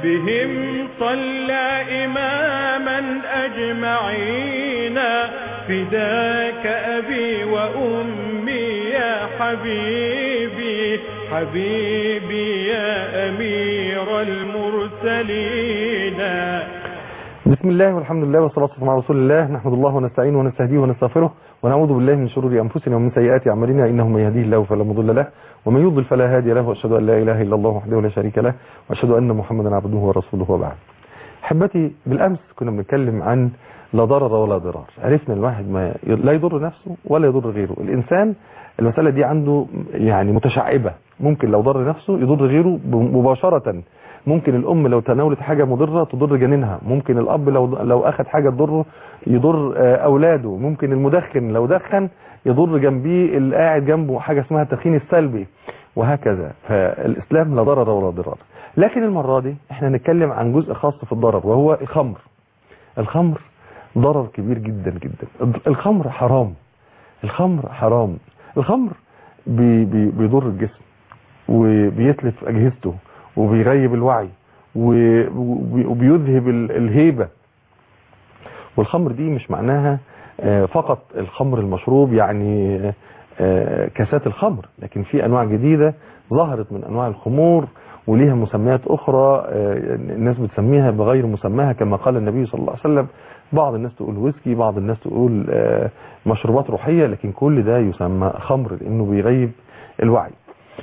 بهم صلى إماما أجمعين فداك أبي وأمي يا حبيبي حبيبي يا أمير المرسلين بسم الله والحمد لله والصلاة والسلام على رسول الله نحمد الله ونستعينه ونستهديه ونستغفره ونعوذ بالله من شرور أنفسنا ومن سيئات أعمالنا إنه من يهديه الله فلا مضل له ومن يضلل فلا هادي له وأشهد أن لا إله إلا الله وحده لا شريك له وأشهد أن محمدا عبده ورسوله وبعد أحبتي بالأمس كنا بنتكلم عن لا ضرر ولا ضرار عرفنا الواحد ما لا يضر نفسه ولا يضر غيره الإنسان المسألة دي عنده يعني متشعبة ممكن لو ضر نفسه يضر غيره مباشرة ممكن الام لو تناولت حاجه مضره تضر جنينها ممكن الاب لو لو اخذ حاجه تضره يضر اولاده ممكن المدخن لو دخن يضر جنبيه اللي قاعد جنبه حاجه اسمها التدخين السلبي وهكذا فالاسلام لا ضرر ولا ضرار لكن المره دي احنا هنتكلم عن جزء خاص في الضرر وهو الخمر الخمر ضرر كبير جدا جدا الخمر حرام الخمر حرام الخمر بي بي بيضر الجسم وبيتلف اجهزته وبيغيب الوعي وبيذهب الهيبة والخمر دي مش معناها فقط الخمر المشروب يعني كاسات الخمر لكن في انواع جديدة ظهرت من انواع الخمور وليها مسميات اخرى الناس بتسميها بغير مسماها كما قال النبي صلى الله عليه وسلم بعض الناس تقول ويسكي بعض الناس تقول مشروبات روحية لكن كل ده يسمى خمر لانه بيغيب الوعي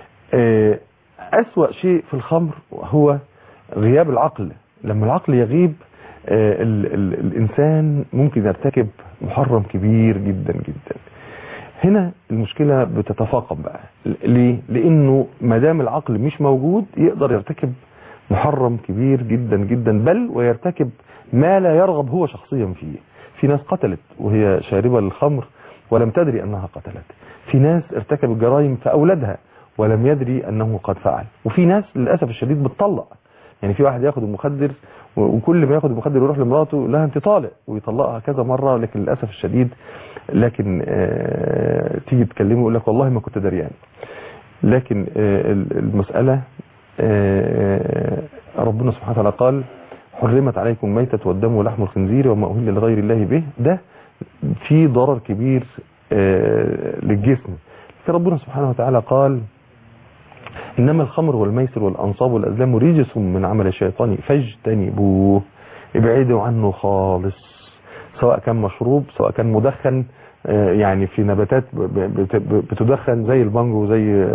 أسوأ شيء في الخمر هو غياب العقل لما العقل يغيب ال ال الإنسان ممكن يرتكب محرم كبير جدا جدا هنا المشكلة بتتفاقم بقى ليه؟ لأنه ما دام العقل مش موجود يقدر يرتكب محرم كبير جدا جدا بل ويرتكب ما لا يرغب هو شخصيا فيه في ناس قتلت وهي شاربة للخمر ولم تدري أنها قتلت في ناس ارتكبت جرائم في أولادها ولم يدري أنه قد فعل وفي ناس للأسف الشديد بتطلق يعني في واحد ياخد المخدر وكل ما ياخد المخدر يروح لمراته لها انت طالق ويطلقها كذا مرة لكن للأسف الشديد لكن آه تيجي تكلمه يقول لك والله ما كنت دريان لكن آه المسألة آه ربنا سبحانه وتعالى قال حرمت عليكم ميتة والدم ولحم الخنزير وما أهل لغير الله به ده في ضرر كبير للجسم ربنا سبحانه وتعالى قال إنما الخمر والميسر والأنصاب والأزلام رجس من عمل الشيطان فاجتنبوه ابعدوا عنه خالص سواء كان مشروب سواء كان مدخن يعني في نباتات بتدخن زي البانجو زي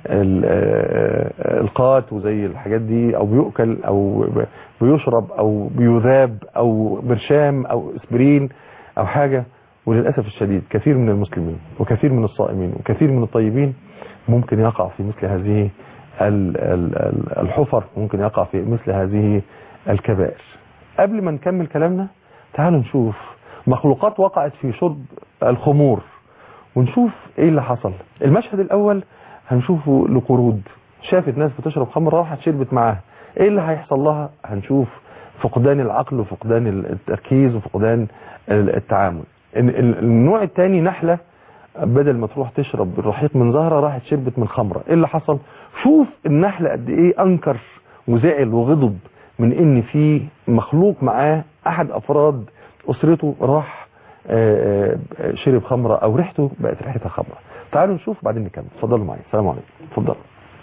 القات وزي الحاجات دي او بيؤكل او بيشرب او بيذاب او برشام او اسبرين او حاجة وللأسف الشديد كثير من المسلمين وكثير من الصائمين وكثير من الطيبين ممكن يقع في مثل هذه الحفر ممكن يقع في مثل هذه الكبائر قبل ما نكمل كلامنا تعالوا نشوف مخلوقات وقعت في شرب الخمور ونشوف ايه اللي حصل المشهد الاول هنشوفه لقرود شافت ناس بتشرب خمر راحت شربت معاها ايه اللي هيحصل لها هنشوف فقدان العقل وفقدان التركيز وفقدان التعامل النوع الثاني نحلة بدل ما تروح تشرب الرحيق من زهرة راحت شربت من خمرة ايه اللي حصل شوف النحلة قد ايه انكر وزعل وغضب من ان في مخلوق معاه احد افراد اسرته راح شرب خمرة او ريحته بقت ريحتها خمرة تعالوا نشوف بعدين نكمل اتفضلوا معي السلام عليكم اتفضلوا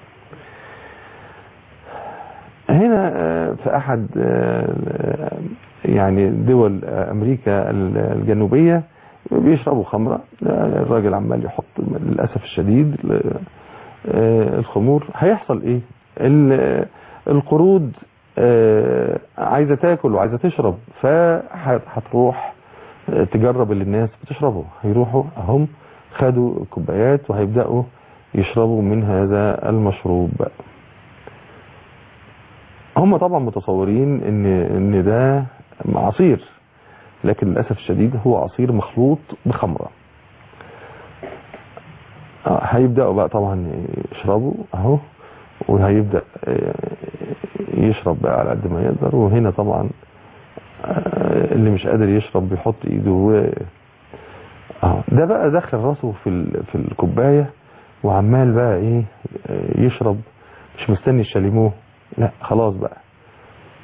هنا في احد يعني دول امريكا الجنوبية بيشربوا خمرة الراجل عمال يحط للأسف الشديد الخمور هيحصل ايه القرود عايزة تاكل وعايزة تشرب فهتروح تجرب اللي الناس بتشربه هيروحوا هم خدوا كوبايات وهيبدأوا يشربوا من هذا المشروب هم طبعا متصورين ان ان ده عصير لكن للأسف الشديد هو عصير مخلوط بخمرة هيبدأوا بقى طبعا يشربوا اهو وهيبدأ يشرب بقى على قد ما يقدر وهنا طبعا اللي مش قادر يشرب بيحط ايده اهو ده بقى دخل راسه في في الكوبايه وعمال بقى ايه يشرب مش مستني الشاليموه لا خلاص بقى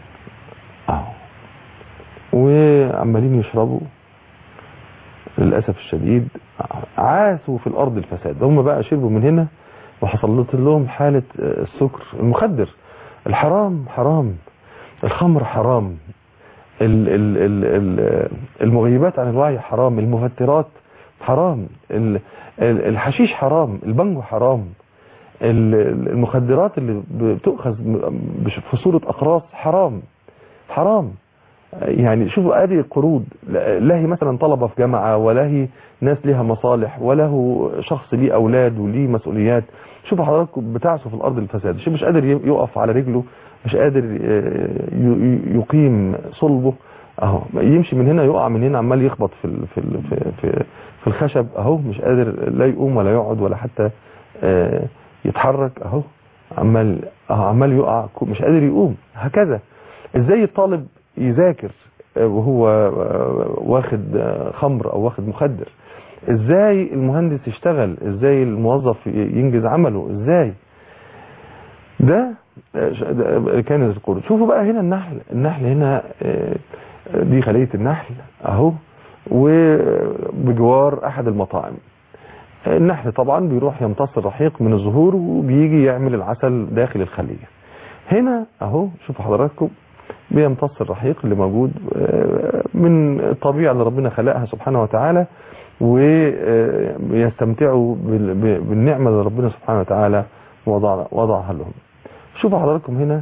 وعمالين يشربوا للأسف الشديد عاسوا في الأرض الفساد هم بقى شربوا من هنا وحصلت لهم حالة السكر المخدر الحرام حرام الخمر حرام ال- ال- ال- ال- المغيبات عن الوعي حرام المفترات حرام ال- ال- الحشيش حرام البنجو حرام ال- المخدرات اللي بتؤخذ بش- في صورة أقراص حرام حرام يعني شوفوا ادي القروض لا هي مثلا طلبة في جامعة ولا هي ناس ليها مصالح ولا هو شخص ليه اولاد وليه مسؤوليات شوفوا حضراتكم بتعسوا في الارض الفساد شوف مش قادر يقف على رجله مش قادر ي- يقيم صلبه اهو يمشي من هنا يقع من هنا عمال يخبط في ال- في ال- في في, في الخشب اهو مش قادر لا يقوم ولا يقعد ولا حتى آه، يتحرك اهو عمال اهو عمال يقع مش قادر يقوم هكذا ازاي الطالب يذاكر آه، وهو آه، واخد آه، خمر او واخد مخدر ازاي المهندس يشتغل ازاي الموظف ينجز عمله ازاي ده آه، ش- ده كان القرود شوفوا بقى هنا النحل النحل هنا آه، دي خلية النحل اهو وبجوار احد المطاعم النحل طبعا بيروح يمتص الرحيق من الزهور وبيجي يعمل العسل داخل الخلية هنا اهو شوفوا حضراتكم بيمتص الرحيق اللي موجود آه، من الطبيعة اللي ربنا خلقها سبحانه وتعالى ويستمتعوا بال- ب- بالنعمة اللي ربنا سبحانه وتعالى وضع وضعها لهم شوفوا حضراتكم هنا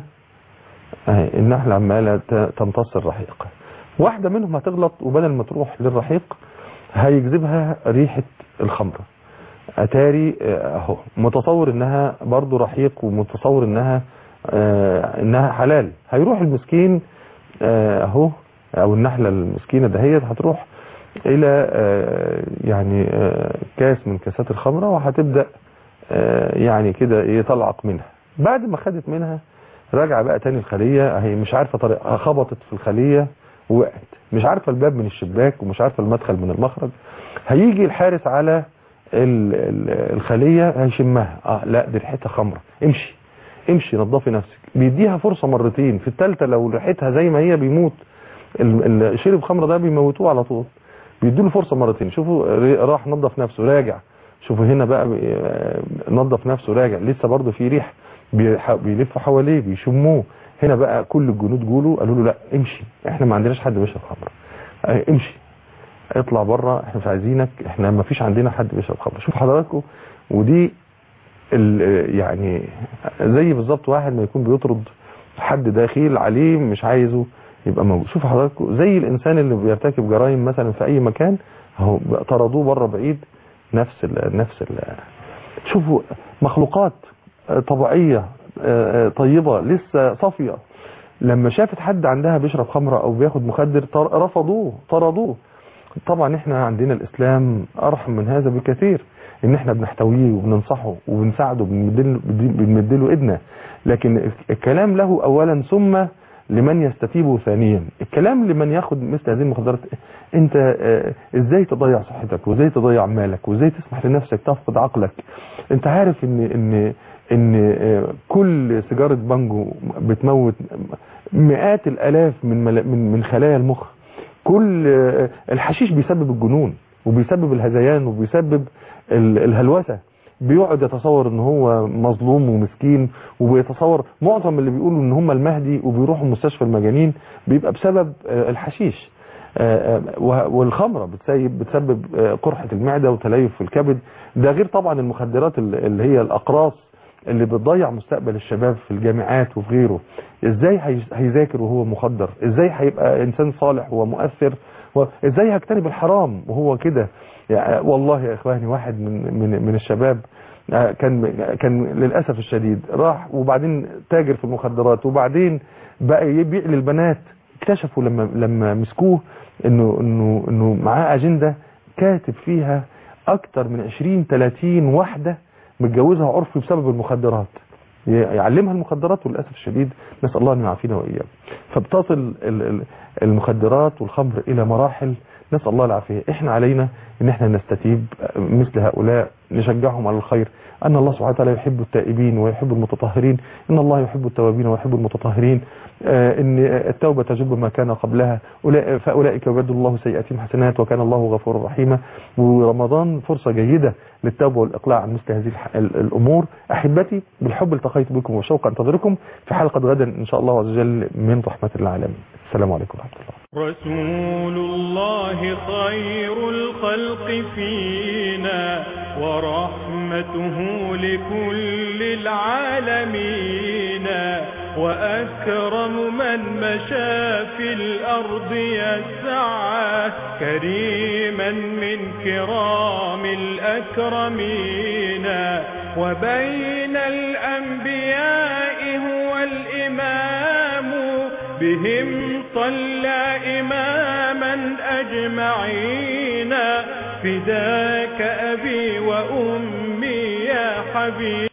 اهي النحلة عمالة ت- تمتص الرحيق واحدة منهم هتغلط وبدل ما تروح للرحيق هيجذبها ريحة الخمرة اتاري آه، اهو متصور انها برضو رحيق ومتصور انها آه، انها حلال هيروح المسكين آه، اهو او النحلة المسكينة دهيت هتروح الى آه، يعني آه، كاس من كاسات الخمرة وهتبدأ آه، يعني كده ايه تلعق منها بعد ما خدت منها راجعة بقى تاني الخلية اهي مش عارفة طريقها خبطت في الخلية ووقعت مش عارفة الباب من الشباك ومش عارفة المدخل من المخرج هيجي الحارس على ال- ال- الخلية هيشمها اه لا دي ريحتها خمرة امشي امشي نظفي نفسك بيديها فرصة مرتين في الثالثة لو ريحتها زي ما هي بيموت ال- ال- شرب خمرة ده بيموتوه على طول بيدوا له فرصة مرتين شوفوا ري- راح نظف نفسه راجع شوفوا هنا بقى بي- آه، نظف نفسه راجع لسه برضه في ريح بيح- بيلفوا حواليه بيشموه هنا بقى كل الجنود جوله قالوا له لا امشي احنا ما عندناش حد بيشرب خمر اه، امشي اطلع بره احنا مش عايزينك احنا ما فيش عندنا حد بيشرب خمر شوف حضراتكم ودي ال- يعني زي بالظبط واحد ما يكون بيطرد حد داخل عليه مش عايزه يبقى موجود شوف حضراتكم زي الانسان اللي بيرتكب جرائم مثلا في اي مكان اهو طردوه بره بعيد نفس ال نفس ال شوفوا مخلوقات آه، طبيعيه آه، آه، طيبه لسه صافيه لما شافت حد عندها بيشرب خمره او بياخد مخدر طر- رفضوه طردوه طبعا احنا عندنا الاسلام ارحم من هذا بكثير ان احنا بنحتويه وبننصحه وبنساعده بنمدله بنمدله ايدنا لكن الكلام له اولا ثم لمن يستتيبه ثانيا الكلام لمن ياخد مثل هذه المخدرات انت آه، ازاي تضيع صحتك وازاي تضيع مالك وازاي تسمح لنفسك تفقد عقلك انت عارف ان ان ان آه، كل سيجاره بانجو بتموت مئات الالاف من ملا- من من خلايا المخ كل آه، الحشيش بيسبب الجنون وبيسبب الهذيان وبيسبب ال- الهلوسه بيقعد يتصور ان هو مظلوم ومسكين وبيتصور معظم اللي بيقولوا ان هم المهدي وبيروحوا مستشفى المجانين بيبقى بسبب آه، الحشيش آه، آه، وه- والخمره بتسيب بتسبب آه، قرحه المعده وتليف في الكبد ده غير طبعا المخدرات ال- اللي هي الاقراص اللي بتضيع مستقبل الشباب في الجامعات وفي غيره ازاي هي- هيذاكر وهو مخدر ازاي هيبقى انسان صالح ومؤثر و- ازاي هيجتنب الحرام وهو كده يعني والله يا اخواني واحد من من من الشباب آه، كان كان للاسف الشديد راح وبعدين تاجر في المخدرات وبعدين بقى يبيع للبنات اكتشفوا لما لما مسكوه انه انه انه معاه اجنده كاتب فيها اكتر من 20 30 واحده متجوزها عرفي بسبب المخدرات يعلمها المخدرات وللاسف الشديد نسال الله ان يعافينا واياكم فبتصل ال- ال- المخدرات والخمر الى مراحل نسال الله العافيه احنا علينا ان احنا نستتيب مثل هؤلاء نشجعهم على الخير أن الله سبحانه وتعالى يحب التائبين ويحب المتطهرين إن الله يحب التوابين ويحب المتطهرين آه، إن التوبة تجب ما كان قبلها أولئك- فأولئك يبدل الله سيئاتهم حسنات وكان الله غفورا رحيما ورمضان فرصة جيدة للتوبة والإقلاع عن مثل هذه الح- ال- الأمور أحبتي بالحب التقيت بكم وشوق أنتظركم في حلقة غدا إن شاء الله عز وجل من رحمة العالمين السلام عليكم ورحمة الله رسول الله خير الخلق فينا ورحمته لكل العالمين وأكرم من مشى في الأرض يسعى كريما من كرام الأكرمين وبين الأنبياء هو الإمام بهم صلى إماما أجمعين فداك أبي وأمي يا حبيب